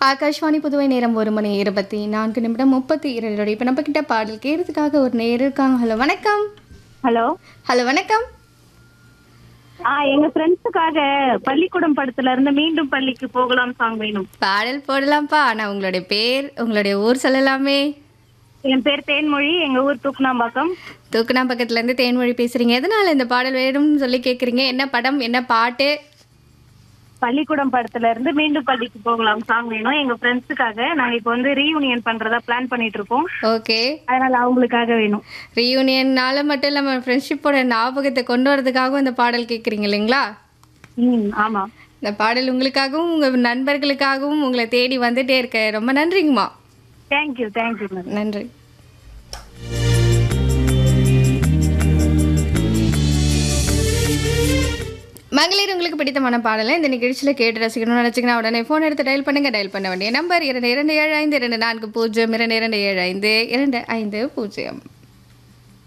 ஆகாஷ்வாணி புதுவை நேரம் ஒரு மணி இருபத்தி நான்கு நிமிடம் முப்பத்தி இரண்டு இப்போ நம்ம கிட்ட பாடல் கேட்கறதுக்காக ஒரு நேர் இருக்காங்க ஹலோ வணக்கம் ஹலோ ஹலோ வணக்கம் ஆ எங்க ஃப்ரெண்ட்ஸுக்காக பள்ளிக்கூடம் படத்துல இருந்து மீண்டும் பள்ளிக்கு போகலாம் சாங் வேணும் பாடல் போடலாம்ப்பா ஆனால் உங்களுடைய பேர் உங்களுடைய ஊர் சொல்லலாமே என் பேர் தேன்மொழி எங்க ஊர் தூக்குனாம்பாக்கம் தூக்குனா பக்கத்துலேருந்து தேன்மொழி பேசுகிறீங்க எதனால் இந்த பாடல் வேணும்னு சொல்லி கேட்குறீங்க என்ன படம் என்ன பாட்டு பள்ளிக்கூடம் படத்துல இருந்து மீண்டும் பள்ளிக்கு போகலாம் சாங் வேணும் எங்க ஃப்ரெண்ட்ஸுக்காக நாங்க இப்போ வந்து ரீயூனியன் பண்றதா பிளான் பண்ணிட்டு இருக்கோம் ஓகே அதனால அவங்களுக்காக வேணும் ரீயூனியன்னால மட்டும் இல்லாமல் ஃப்ரெண்ட்ஷிப்போட ஞாபகத்தை கொண்டு வரதுக்காகவும் இந்த பாடல் கேட்குறீங்க இல்லைங்களா ம் ஆமா இந்த பாடல் உங்களுக்காகவும் உங்கள் நண்பர்களுக்காகவும் உங்களை தேடி வந்துட்டே இருக்க ரொம்ப நன்றிங்கம்மா தேங்க்யூ தேங்க்யூ மேடம் நன்றி மகளிர் உங்களுக்கு பிடித்தமான பாடலை இந்த நிகழ்ச்சியில் கேட்டு ரசிக்கணும்னு நினச்சிங்கன்னா உடனே ஃபோன் எடுத்து டயல் பண்ணுங்க டயல் பண்ண வேண்டிய நம்பர் இரண்டு இரண்டு ஏழு ஐந்து இரண்டு நான்கு பூஜ்ஜியம் இரண்டு இரண்டு ஏழு ஐந்து இரண்டு ஐந்து பூஜ்ஜியம்